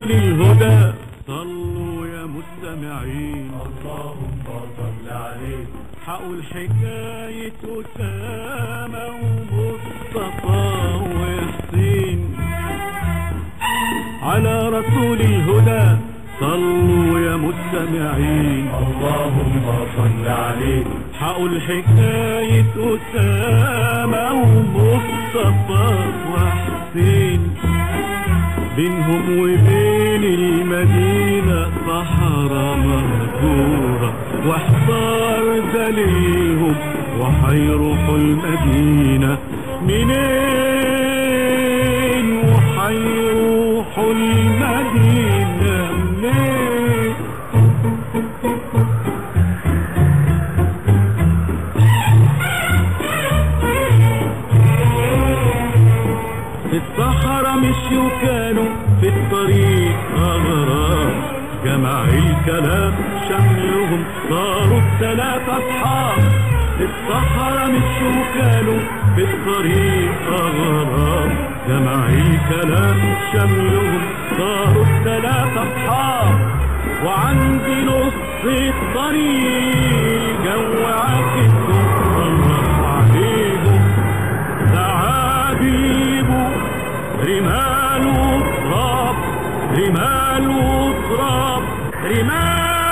رسول الهدى صلوا يا مستمعين اللهم صل عليه حقوا حكاية أسامة ومصطفى وحسين على رسول الهدى صلوا يا مستمعين اللهم صل عليه حقوا الحكاية أسامة ومصطفى وحسين بينهم وبين المدينة صحراء مهجورة واحضار دليلهم وحيروحوا المدينة منين وحيروحوا المدينة منين في الصحراء مشيوا كانوا في الطريق أغراب جمع الكلام شملهم صاروا الثلاث أصحاب في الصحراء مشيوا كانوا في الطريق أغراب جمع الكلام شملهم صاروا الثلاث أصحاب وعند نص الطريق جو عكسهم الله عليهم زعابيب رمال وتراب رمال وتراب رمال